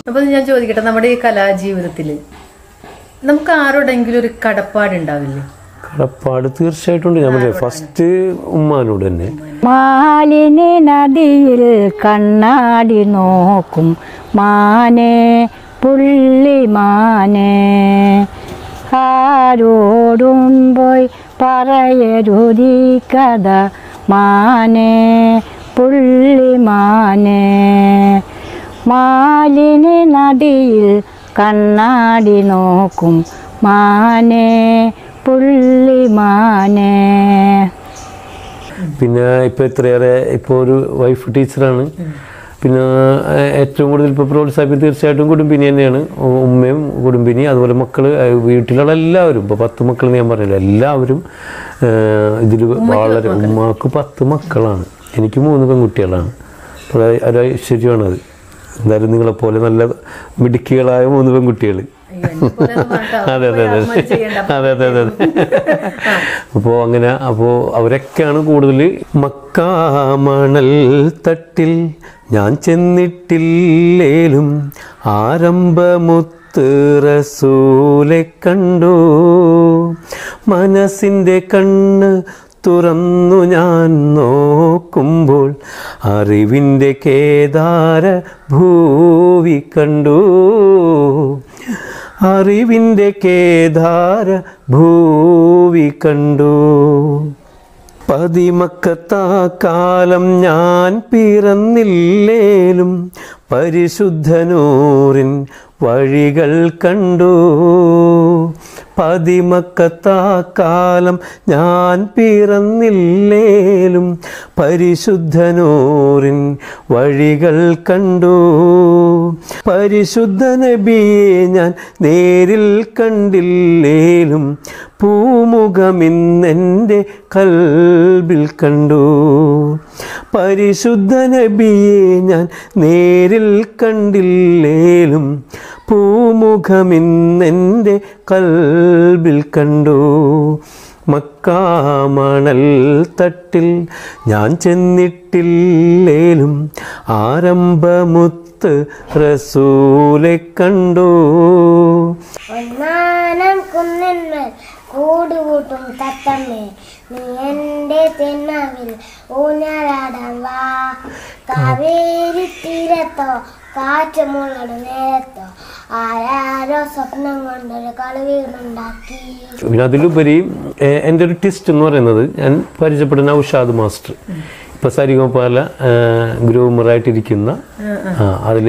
അപ്പൊ ഞാൻ ചോദിക്കട്ടെ നമ്മുടെ ഈ കലാജീവിതത്തിൽ നമുക്ക് ആരോടെങ്കിലും ഒരു കടപ്പാടുണ്ടാവില്ലേ കടപ്പാട് തീർച്ചയായിട്ടും ഉണ്ട് ഞാൻ പറഞ്ഞില്ലേ ഫസ്റ്റ് ഉമ്മാനോട് തന്നെ മാലിനി നദിയിൽ കണ്ണാടി നോക്കും മാനെ പുള്ളി മാനെ ആരോടും പോയി പറയരുതി കഥ മാനെ പുള്ളി മാനെ മാലിനി നദിയിൽ കണ്ണാടി നോക്കും മാനെ പുള്ളി മാനെ പിന്നെ ഇപ്പൊ ഇത്രയേറെ ഇപ്പോൾ ഒരു വൈഫ് ടീച്ചറാണ് പിന്നെ ഏഹ്, ഏറ്റവും കൂടുതൽ ഇപ്പോൾ പ്രോത്സാഹിപ്പിക്കുന്നത് തീർച്ചയായിട്ടും കുടുംബിനി തന്നെയാണ് ഉ- ഉമ്മയും കുടുംബിനി അതുപോലെ മക്കൾ വീട്ടിലുള്ള എല്ലാവരും ഇപ്പോൾ പത്ത് മക്കൾ ഞാൻ പറഞ്ഞില്ല എല്ലാവരും ഇതിൽ വളരെ ഉമ്മാക്ക് പത്ത് മക്കളാണ് എനിക്ക് മൂന്ന് പെൺകുട്ടികളാണ് അപ്പോൾ അത് ഒരു ഐശ്വര്യമാണത് എന്തായാലും നിങ്ങളെപ്പോലെ നല്ല മിടുക്കികളായ മൂന്ന് പെൺകുട്ടികൾ അയ്യോ, എന്നെ പോലെയൊന്നും വേണ്ട. അതെ അതെ അതെ അമ്മ ചെയ്യണ്ട. അതെ അതെ അതെ അപ്പോൾ അങ്ങനെ അപ്പോൾ അവരൊക്കെയാണ് കൂടുതൽ മക്കാമണൽ തട്ടിൽ ഞാൻ ചെന്നിട്ടില്ലേലും ആരംഭമുത്ത് റസൂലെ കണ്ടു മനസ്സിൻ്റെ കണ്ണ് തുറന്നു ഞാൻ നോക്കുമ്പോൾ അറിവിൻ്റെ കേദാര ഭൂവി കണ്ടു അറിവിൻ്റെ കേദാര ഭൂവി കണ്ടു പതിമക്കത്താ കാലം ഞാൻ പിറന്നില്ലേലും പരിശുദ്ധനൂറിൻ വഴികൾ കണ്ടു പതിമക്കത്താ കാലം ഞാൻ പിറന്നില്ലേലും പരിശുദ്ധനൂറിൻ വഴികൾ കണ്ടു പരിശുദ്ധ നബിയെ ഞാൻ നേരിൽ കണ്ടില്ലേലും പൂമുഖമിന്നെൻ്റെ കൽബിൽ കണ്ടു പരിശുദ്ധ നബിയെ ഞാൻ നേരിൽ കണ്ടില്ലേലും പൂമുഖമിന്നെൻ്റെ കൽബിൽ കണ്ടു മക്കാമണൽ തട്ടിൽ ഞാൻ ചെന്നിട്ടില്ലേലും ആരംഭമുത്ത് റസൂലെ കണ്ടു ഒന്നാനം കുന്നിന്മേൽ കൂടുകൂട്ടും തത്തമ്മേ നീ എൻ്റെ തെന്നാവിൽ ഊഞ്ഞാലാടാൻ വാ കാവേരി തീരത്തോ കാറ്റ് മുള്ളട നേരത്തോ ആരാരോ സ്വപ്നം കൊണ്ടൊരു കളുവീടുണ്ടാക്കി പിന്നെ അതിലുപരി ഏഹ്, എൻ്റെ ഒരു ടിസ്റ്റ് എന്ന് പറയുന്നത് ഞാൻ പരിചയപ്പെടുന്ന ഔഷാദ് മാസ്റ്റർ ഇപ്പം സരിഗോപാല ഗ്രൂമറായിട്ടിരിക്കുന്ന ആ അതിൽ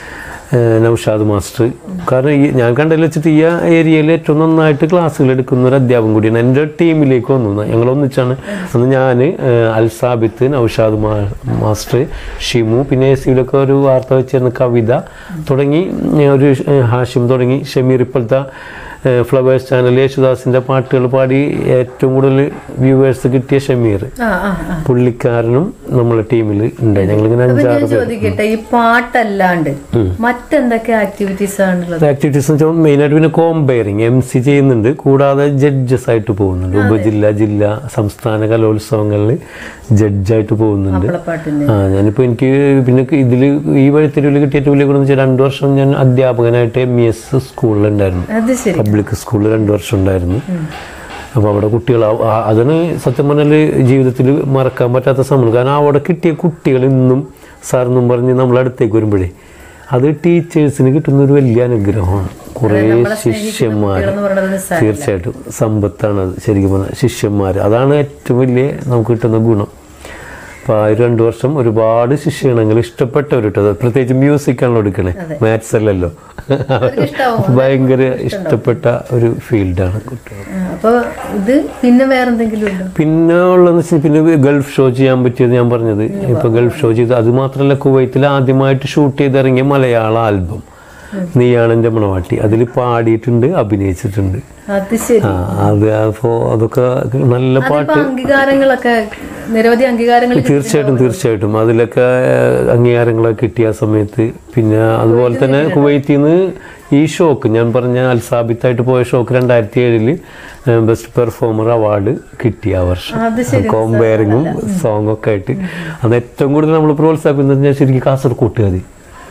നൗഷാദ് മാസ്റ്റർ കാരണം ഈ ഞാൻ കണ്ടതിൽ വെച്ചിട്ട് ഈ ഏരിയയിൽ ഏറ്റവും നന്നായിട്ട് ക്ലാസ്സുകൾ എടുക്കുന്ന ഒരു അധ്യാപകൻ കൂടിയാണ് എൻ്റെ ടീമിലേക്ക് വന്നു ഞങ്ങൾ ഒന്നിച്ചാണ് അന്ന് ഞാൻ അൽസാബിത്ത് നൗഷാദ് മാ മാസ്റ്റർ ഷിമു പിന്നെ എ സിയിലൊക്കെ ഒരു വാർത്ത വെച്ചിരുന്ന കവിത തുടങ്ങി ഏ, ഒരു ഏ, ഹാഷിം തുടങ്ങി ഷമീർ ഇപ്പോഴത്തെ ഫ്ലവേഴ്സ് ചാനൽ യേശുദാസിൻ്റെ പാട്ടുകൾ പാടി ഏറ്റവും കൂടുതൽ വ്യൂവേഴ്സ് കിട്ടിയ ഷമീർ ആ ആ ആ പുള്ളിക്കാരനും നമ്മളെ ടീമിൽ ഉണ്ട് ഞങ്ങളിങ്ങനെ അപ്പൊ അഞ്ചാറ് ഞാൻ ചോദിക്കട്ടെ ഈ പാട്ടല്ലാണ്ട് മറ്റെന്തൊക്കെ ആക്ടിവിറ്റീസ് ആണുള്ളത് ആക്ടിവിറ്റീസ് എന്ന് വെച്ചാൽ മെയിനായിട്ട് പിന്നെ കോമ്പയറിങ് എം സി ചെയ്യുന്നുണ്ട് കൂടാതെ ജഡ്ജസ് ആയിട്ട് പോകുന്നുണ്ട് ഉപജില്ല ജില്ല സംസ്ഥാന കലോത്സവങ്ങളിൽ ജഡ്ജായിട്ട് പോകുന്നുണ്ട് മാപ്പിളപ്പാട്ടിന്റെ ആ ഞാനിപ്പോൾ എനിക്ക് പിന്നെ ഇതിൽ ഈ വഴിത്തിരിവിൽ കിട്ടിയ ഏറ്റവും വലിയ ഗുണം എന്ന് വെച്ചാൽ രണ്ട് വർഷം ഞാൻ അധ്യാപകനായിട്ട് എം ഇ എസ് സ്കൂളിലുണ്ടായിരുന്നു അത് ശരി പബ്ലിക് സ്കൂളിൽ രണ്ട് വർഷം ഉണ്ടായിരുന്നു അപ്പോൾ അവിടെ കുട്ടികൾ ആ- ആ- അതാണ് സത്യം പറഞ്ഞാൽ ജീവിതത്തിൽ മറക്കാൻ പറ്റാത്ത സംഭവം കാരണം അവിടെ കിട്ടിയ കുട്ടികൾ ഇന്നും സാറെന്നും പറഞ്ഞ് നമ്മളടുത്തേക്ക് വരുമ്പോഴേ അത് ടീച്ചേഴ്സിന് കിട്ടുന്ന ഒരു വലിയ അനുഗ്രഹമാണ് കുറേ ശിഷ്യന്മാർ കുട്ടികളെന്ന് പറയുന്നത് നിസ്സാരമല്ല. തീർച്ചയായിട്ടും സമ്പത്താണ് അത് ശരിക്കും പറഞ്ഞാൽ ശിഷ്യന്മാർ അതാണ് ഏറ്റവും വലിയ നമുക്ക് കിട്ടുന്ന ഗുണം അപ്പോൾ ആ ഒരു രണ്ട് വർഷം ഒരുപാട് ശിഷ്യഗണങ്ങൾ ഇഷ്ടപ്പെട്ടവരിട്ടത് പ്രത്യേകിച്ച് മ്യൂസിക്കാണല്ലോ എടുക്കണേ മാത്സ് അല്ലല്ലോ ഇഷ്ടാവും. ഭയങ്കര ഇഷ്ടപ്പെട്ട ഒരു ഫീൽഡാണ് കുട്ടികൾ ആ, അപ്പൊ ഇത് പിന്നെ വേറെന്തെങ്കിലും ഉണ്ടോ പിന്നെ ഉള്ളതെന്ന് വെച്ചാൽ പിന്നെ ഗൾഫ് ഷോ ചെയ്യാൻ പറ്റിയത് ഞാൻ പറഞ്ഞത് ഇപ്പൊ ഗൾഫ് ഷോ ചെയ്ത് അത് മാത്രമല്ല കുവൈത്തിൽ ആദ്യമായിട്ട് ഷൂട്ട് ചെയ്തിറങ്ങിയ മലയാള ആൽബം നീയാണ് എൻ്റെ മണവാട്ടി അതിൽ പാടിയിട്ടുണ്ട് അഭിനയിച്ചിട്ടുണ്ട് അത് ശരി ആ അത് അപ്പോൾ അതൊക്കെ നല്ല അതിപ്പോ പാട്ട് അംഗീകാരങ്ങളൊക്കെ നിരവധി അംഗീകാരങ്ങൾ തീർച്ചയായിട്ടും തീർച്ചയായിട്ടും അതിലൊക്കെ ഏഹ്, അംഗീകാരങ്ങളൊക്കെ കിട്ടിയ ആ സമയത്ത് പിന്നെ അതുപോലെ തന്നെ കുവൈത്തിൽ നിന്ന് ഈ ഷോക്ക് ഞാൻ പറഞ്ഞ അൽസാബിത്തായിട്ട് പോയ ഷോക്ക് രണ്ടായിരത്തി ഏഴില് ബെസ്റ്റ് പെർഫോമർ അവാർഡ് കിട്ടിയ ആ വർഷം അത് ശരി കോമ്പയറിങ്ങും സോങ്ങും ഒക്കെ ആയിട്ട് അത് ഏറ്റവും കൂടുതൽ നമ്മൾ പ്രോത്സാഹിപ്പിക്കുന്നത് ഞാൻ ശരിക്കും കാസർകോട്ടുകാർ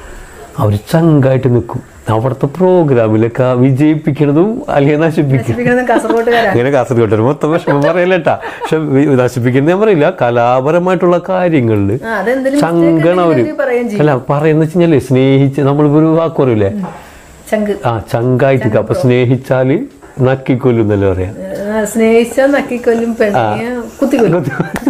അവർ ചങ്കായിട്ട് നിൽക്കും അവിടുത്തെ പ്രോഗ്രാമിലൊക്കെ വിജയിപ്പിക്കണതും അല്ലെങ്കിൽ നശിപ്പിക്കും നശിപ്പിക്കുന്നത് കാസർഗോട്ടുകാരാ അങ്ങനെ കാസർഗോട്ട് മൊത്തം വിഷമം പറയല്ലേട്ടാ പക്ഷെ വി- നശിപ്പിക്കുന്നത് ഞാൻ പറയില്ല കലാപരമായിട്ടുള്ള കാര്യങ്ങളിൽ ആ, അതെന്തെങ്കിലും ചങ്കണ അവര് mistake പറയുകയും ചെയ്യും. അല്ല പറയുന്ന വെച്ചാല് സ്നേഹിച്ച് നമ്മളിപ്പോ ഒരു വാക്ക് പറയൂലേ ചങ്ക് ആ ചങ്കായിട്ട് അപ്പൊ സ്നേഹിച്ചാല് നക്കിക്കൊല്ലും എന്നല്ലേ പറയാം ആ, സ്നേഹിച്ചാൽ നക്കിക്കൊല്ലും പെണ്ണിനെ കുത്തിക്കൊല്ലും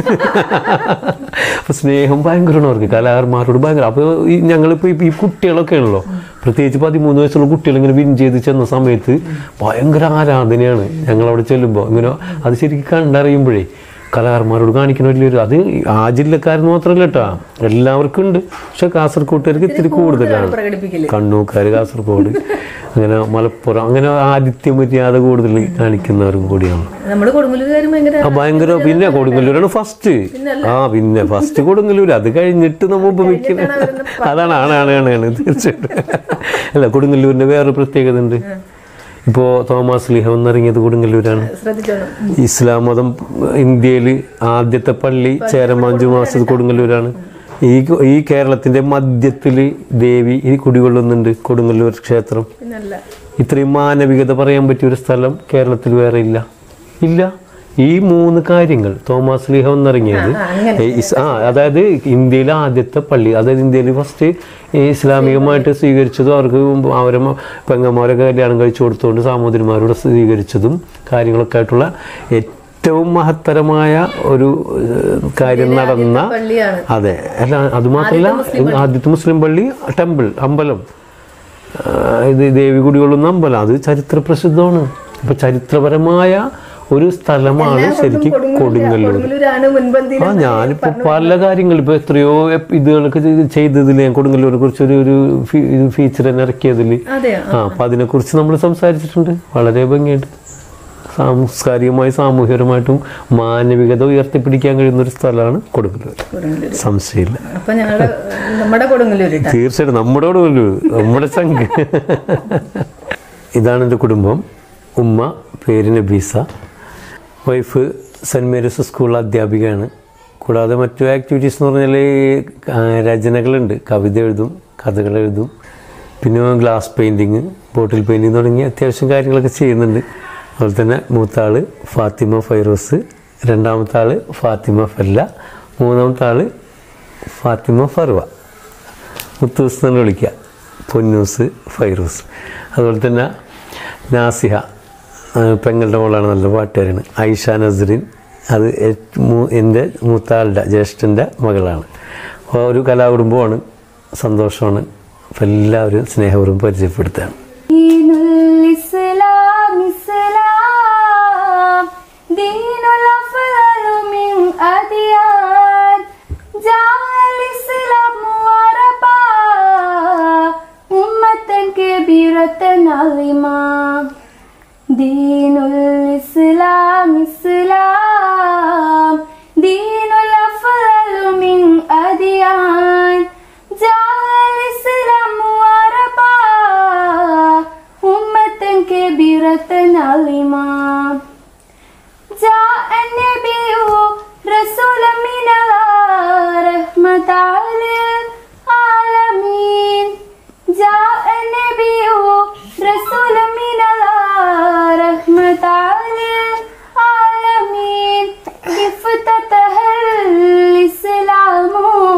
അപ്പൊ സ്നേഹം ഭയങ്കരമാണ് അവർക്ക് കലാകാരന്മാരോട് ഭയങ്കര അപ്പൊ ഈ ഞങ്ങളിപ്പോ ഈ- ഈ കുട്ടികളൊക്കെ ആണല്ലോ പ്രത്യേകിച്ച് പതിമൂന്ന് വയസ്സുള്ള കുട്ടികൾ ഇങ്ങനെ വിൻ ചെയ്ത് ചെന്ന സമയത്ത് ഭയങ്കര ആരാധനയാണ് ഞങ്ങൾ അവിടെ ചെല്ലുമ്പോൾ ഇങ്ങനെ അത് ശരിക്കും കണ്ടറിയുമ്പോഴേ കലാകാരന്മാരോട് കാണിക്കുന്ന വലിയൊരു അത് ആ ജില്ലക്കാരെന്ന് മാത്രമല്ല കേട്ടോ എല്ലാവർക്കും ഉണ്ട് പക്ഷെ കാസർഗോട്ടുകാർക്ക് ഇത്തിരി കൂടുതലാണ് പ്രകടിപ്പിക്കല് കണ്ണൂക്കാർ കാസർഗോഡ് അങ്ങനെ മലപ്പുറം അങ്ങനെ ആദിത്യ മര്യാദ കൂടുതൽ കാണിക്കുന്നവരും കൂടിയാണ് നമ്മുടെ കൊടുങ്ങല്ലൂരുകാരും ഭയങ്കര ആ ഭയങ്കര പിന്നെ കൊടുങ്ങല്ലൂരാണ് ഫസ്റ്റ് ആ പിന്നെ ഫസ്റ്റ് കൊടുങ്ങല്ലൂർ അത് കഴിഞ്ഞിട്ട് നമ്മൾ ഉപമിക്കുന്നത് അതാണ് ആണ് ആണ് ആണ് ആണ് തീർച്ചയായിട്ടും അല്ല കൊടുങ്ങല്ലൂരിന്റെ വേറൊരു പ്രത്യേകത ഉണ്ട് ഇപ്പോ തോമസ് ലിഹ വന്നിറങ്ങിയത് കൊടുങ്ങല്ലൂരാണ് ശ്രദ്ധിച്ചോണം ഇസ്ലാം മതം ഇന്ത്യയിൽ ആദ്യത്തെ പള്ളി ചേരമാഞ്ചു മാസത് കൊടുങ്ങല്ലൂരാണ് ഈ ഈ കേരളത്തിന്റെ മധ്യത്തിൽ ദേവി ഈ കുടികൊള്ളുന്നുണ്ട് കൊടുങ്ങല്ലൂർ ക്ഷേത്രം പിന്നല്ല ഇത്രയും മാനവികത പറയാൻ പറ്റിയ ഒരു സ്ഥലം കേരളത്തിൽ വേറെ ഇല്ല ഇല്ല ഈ മൂന്ന് കാര്യങ്ങൾ തോമസ് ലീഹ വന്നിറങ്ങിയത് ഏ, ഇസ്- ആ അതായത് ഇന്ത്യയിലെ ആദ്യത്തെ പള്ളി അതായത് ഇന്ത്യയിൽ ഫസ്റ്റ് ഇസ്ലാമികമായിട്ട് സ്വീകരിച്ചതും അവർക്ക് അവരെ മ- പെങ്ങന്മാരൊക്കെ കല്യാണം കഴിച്ചു കൊടുത്തുകൊണ്ട് സാമൂതിരിമാരോട് സ്വീകരിച്ചതും കാര്യങ്ങളൊക്കെ ആയിട്ടുള്ള ഏറ്റവും മഹത്തരമായ ഒരു ഏഹ്, കാര്യം നടന്ന പള്ളിയാണ് അതെ അല്ല അത് മാത്രമല്ല ആദ്യത്തെ മുസ്ലിം പള്ളി ടെമ്പിൾ അമ്പലം ആ, ഇത് ദേവി കുടികൊള്ളുന്ന അമ്പലം അത് ചരിത്ര പ്രസിദ്ധമാണ് അപ്പൊ ചരിത്രപരമായ ഒരു സ്ഥലമാണ് ശരിക്കും കൊടുങ്ങല്ലൂർ കൊടുങ്ങല്ലൂരാണ് മുൻപന്തിയിൽ ആ ഞാനിപ്പോ പല കാര്യങ്ങൾ ഇപ്പൊ എത്രയോ എപ് ഇതുകളൊക്കെ ചെയ്ത് ചെയ്തതിൽ ഞാൻ കൊടുങ്ങല്ലൂരെ കുറിച്ച് ഒരു ഒരു ഫീ- ഇത് ഫീച്ചർ തന്നെ ഇറക്കിയതിൽ അതെയോ ആ അപ്പൊ അതിനെക്കുറിച്ച് നമ്മൾ സംസാരിച്ചിട്ടുണ്ട് വളരെ ഭംഗിയായിട്ട് സാംസ്കാരികമായി സാമൂഹികപരമായിട്ടും മാനവികത ഉയർത്തിപ്പിടിക്കാൻ കഴിയുന്ന ഒരു സ്ഥലമാണ് കൊടുങ്ങല്ലൂർ കൊടുങ്ങല്ലൂർ സംശയമില്ല അപ്പൊ ഞങ്ങളുടെ നമ്മുടെ കൊടുങ്ങല്ലൂർ ട്ടാ. തീർച്ചയായിട്ടും നമ്മുടെ കൊടുങ്ങല്ലൂർ നമ്മുടെ ചങ്ക് ഇതാണ് എൻ്റെ കുടുംബം ഉമ്മ പേര് Nabeesa wife saint Mary's school അധ്യാപികയാണ് കൂടാതെ മറ്റു ആക്ടിവിറ്റീസ് എന്ന് പറഞ്ഞാൽ ആ, രചനകളുണ്ട് കവിത എഴുതും കഥകൾ എഴുതും പിന്നെ ഗ്ലാസ് പെയിൻറ്റിങ് ബോട്ടിൽ പെയിൻറ്റിങ് തുടങ്ങി അത്യാവശ്യം കാര്യങ്ങളൊക്കെ ചെയ്യുന്നുണ്ട് അതുപോലെ തന്നെ മൂത്ത ആള് ഫാത്തിമ ഫൈറോസ് രണ്ടാമത്തെ ആള് ഫാത്തിമ ഫല്ല മൂന്നാമത്തെ ആള് ഫാത്തിമ ഫർവ മുത്തൂസ് തന്നെ വിളിക്കുക പൊന്നൂസ് ഫൈറൂസ് അതുപോലെ തന്നെ നാസിഹ ആ, പെങ്ങളുടെ മോളാണ് നല്ല പാട്ടുകാരാണ് ഐഷ നസറിൻ അത് ഏറ്റവും മൂ- എൻ്റെ മൂത്ത ആളുടെ ജ്യേഷ്ഠൻ്റെ മകളാണ് അപ്പോൾ ഒരു കലാകുടുംബമാണ് സന്തോഷമാണ് അപ്പോൾ എല്ലാവരും സ്നേഹപൂർവ്വം പരിചയപ്പെടുത്തുകയാണ് دين الإسلام إسلام دين الأفضل من أديان جاء الإسلام وربا أمة كبيرة عظيمة دين الإسلام إسلام دين الأفضل من أديان جاء الإسلام وربا أمة كبيرة عظيمة جاء النبي رسولا من الله رحمة للعالمين جاء النبي رسولا من الله رحمة للعالمين افتتح الإسلام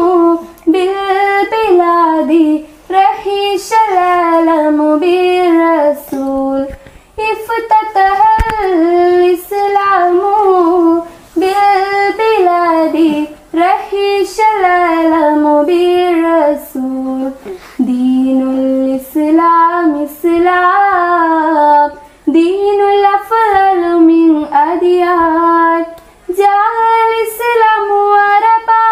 بالبلاد رحيش العالم بالرسول افتتح الإسلام بالبلاد رحيش العالم بالرسول دين الإسلام إسلام دين الأفضل من أديان جاء الإسلام وربا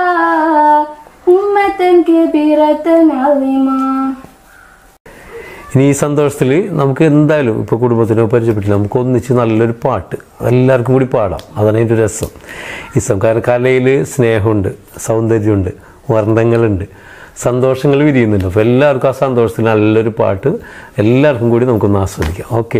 أمة كبيرة عظيمة ഇനി ഈ സന്തോഷത്തിൽ നമുക്ക് എന്തായാലും ഇപ്പോൾ കുടുംബത്തിനോ പരിചയപ്പെട്ടില്ല നമുക്ക് ഒന്നിച്ച് നല്ലൊരു പാട്ട് എല്ലാവർക്കും കൂടി പാടാം അതാണ് അതിൻ്റെ രസം ഇസം കാരണം കലയിൽ സ്നേഹമുണ്ട് സൗന്ദര്യമുണ്ട് വർണ്ണങ്ങളുണ്ട് സന്തോഷങ്ങൾ വിരിയുന്നുണ്ട് അപ്പോൾ എല്ലാവർക്കും ആ സന്തോഷത്തിൽ നല്ലൊരു പാട്ട് എല്ലാവർക്കും കൂടി നമുക്കൊന്ന് ആസ്വദിക്കാം ഓക്കെ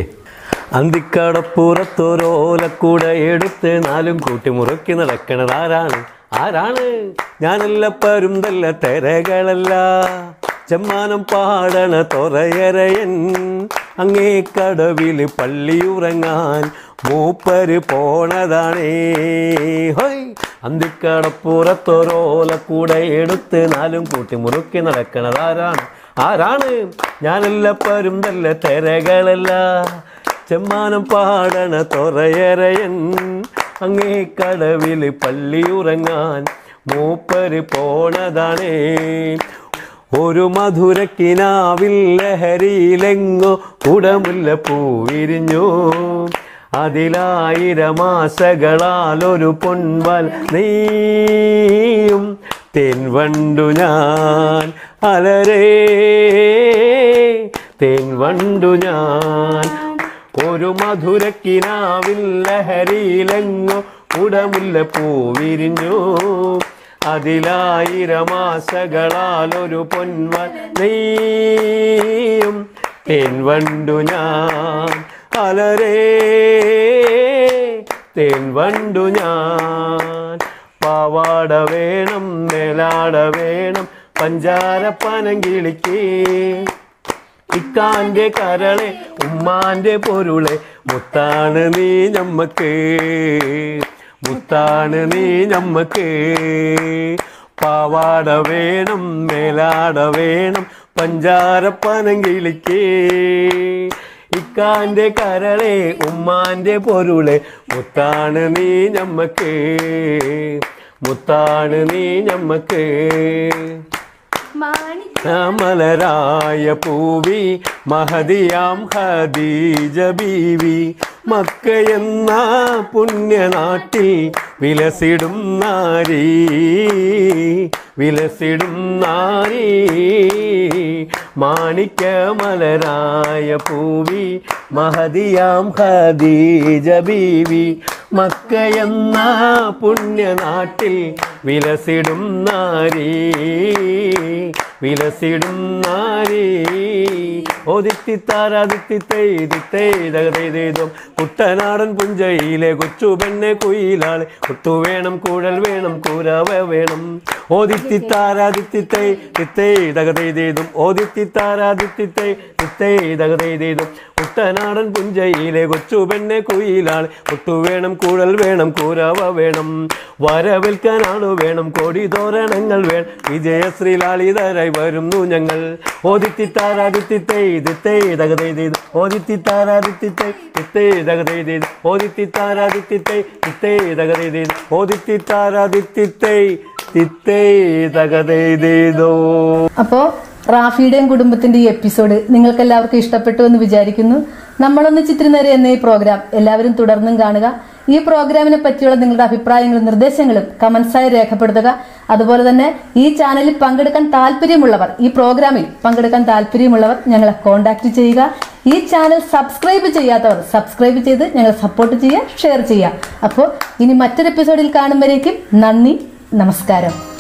അന്തിക്കടപ്പുറത്തൊരോലക്കൂടെ എടുത്ത് നാലും കൂട്ടി മുറുക്കി നടക്കണത് ആരാണ് ആരാണ് ഞാനെല്ലാപ്പരും തല്ല തെരകളല്ല ചെമ്മാനം പാടണ തൊറയരയൻ അങ്ങേ കടവിൽ പള്ളിയുറങ്ങാൻ മൂപ്പര് പോണതാണേ ഹൊയ് അന്തിക്കടപ്പുറത്തൊരോല കൂടെ എടുത്ത് നാലും കൂട്ടി മുറുക്കി നടക്കണതാരാണ് ആരാണ് ഞാനെല്ലപ്പരും നല്ല തെരകളല്ല ചെമ്മാനം പാടണ തൊറയരയൻ അങ്ങേ കടവിൽ പള്ളിയുറങ്ങാൻ മൂപ്പര് പോണതാണേ ഒരു മധുരക്കിനാവിൽ ലഹരിയിലെങ്ങോ കുടമുല്ല പൂവിരിഞ്ഞു അതിലായിരമാശകളാൽ ഒരു പൊൻവൽ നീയും തേൻവണ്ടു ഞാൻ അലരേ തേൻവണ്ടു ഞാൻ ഒരു മധുരക്കിനാവിൽ ലഹരിയിലെങ്ങോ കുടമുല്ല പൂവിരിഞ്ഞു അതിലായിരമാശകളാൽ ഒരു പൊന്മൽ നെയ്യും തേൻവണ്ടു ഞാൻ അലരേ തേൻവണ്ടു ഞാൻ പാവാട വേണം മേലാട വേണം പഞ്ചാര പനങ്കിളിക്ക് ഇക്കാന്റെ കരളെ ഉമ്മാന്റെ പൊരുളെ മുത്താണ് നീ ഞമ്മക്ക് മുത്താണ് നീ ഞമ്മക്ക് പാവാട വേണം മേലാട വേണം പഞ്ചാര പനങ്കിളിക്ക് ഇക്കാന്റെ കരളെ ഉമ്മാന്റെ പൊരുളെ മുത്താണ് നീ ഞമ്മക്ക് മുത്താണ് നീ ഞമ്മക്ക് മാണി മലരായ പൂവി മഹദിയാം ഖദീജ ബീവി മക്കയെന്ന പുണ്യനാട്ടിൽ വിലസിടും നാരി വിലസിടും നാരി മാണിക്യമലരായ പൂവി മഹദിയാം ഖദീജ ബീവി മക്കയെന്ന പുണ്യനാട്ടിൽ വിലസിടും നാരി വിലസിടും നാരി ഓദിത്തിത്താരാദിത്തിത്തൈതിത്തൈതകതൈതേതും കുട്ടനാടൻ പുഞ്ചയിലെ കൊച്ചു പെണ്ണെ കുയിലാളെ കുത്തു വേണം കൂടൽ വേണം കൂരവ വേണം ഓദിത്തിത്താരാദിത്തിത്തൈ തിത്തൈതകതൈതേതും ഓദിത്തിത്താരാദിത്തിത്തൈ തിത്തൈതകതൈതേതും കുട്ടനാടൻ പുഞ്ചയിലെ കൊച്ചു പെണ്ണെ കുയിലാളെ കുട്ടു വേണം കൂടൽ വേണം കൂരവ വേണം വരവേൽക്കാനാണു വേണം കോടി തോരണങ്ങൾ വേണം വിജയശ്രീ ലാളിതരായി വരുന്നു ഞങ്ങൾ ഓദിത്തിത്താരാദിത്തിത്തൈ ദിത്തൈ തകതൈതീത് ഓദിത്തിത്താരാദിത്തിത്തൈ തിത്തൈ തകതൈതീത് ഓദിത്തിത്താരാദിത്തിത്തൈ തിത്തൈ തകതൈതീത് ഓദിത്തിത്താരാദിത്തിത്തൈ തിത്തൈ തകതൈതീതോ അപ്പോൾ റാഫിയുടെയും കുടുംബത്തിന്റെ ഈ എപ്പിസോഡ് നിങ്ങൾക്ക് എല്ലാവർക്കും ഇഷ്ടപ്പെട്ടു എന്ന് വിചാരിക്കുന്നു നമ്മളൊന്ന് ചിത്രനേരെ എന്ന ഈ പ്രോഗ്രാം എല്ലാവരും തുടർന്നും കാണുക ഈ പ്രോഗ്രാമിനെ പറ്റിയുള്ള നിങ്ങളുടെ അഭിപ്രായങ്ങളും നിർദ്ദേശങ്ങളും കമന്റ്സായി രേഖപ്പെടുത്തുക അതുപോലെ തന്നെ ഈ ചാനലിൽ പങ്കെടുക്കാൻ താല്പര്യമുള്ളവർ ഈ പ്രോഗ്രാമിൽ പങ്കെടുക്കാൻ താല്പര്യമുള്ളവർ ഞങ്ങളെ കോൺടാക്ട് ചെയ്യുക ഈ ചാനൽ സബ്സ്ക്രൈബ് ചെയ്യാത്തവർ സബ്സ്ക്രൈബ് ചെയ്ത് ഞങ്ങളെ സപ്പോർട്ട് ചെയ്യുക ഷെയർ ചെയ്യുക അപ്പോൾ ഇനി മറ്റൊരു എപ്പിസോഡിൽ കാണുമ്പോഴേക്കും നന്ദി നമസ്കാരം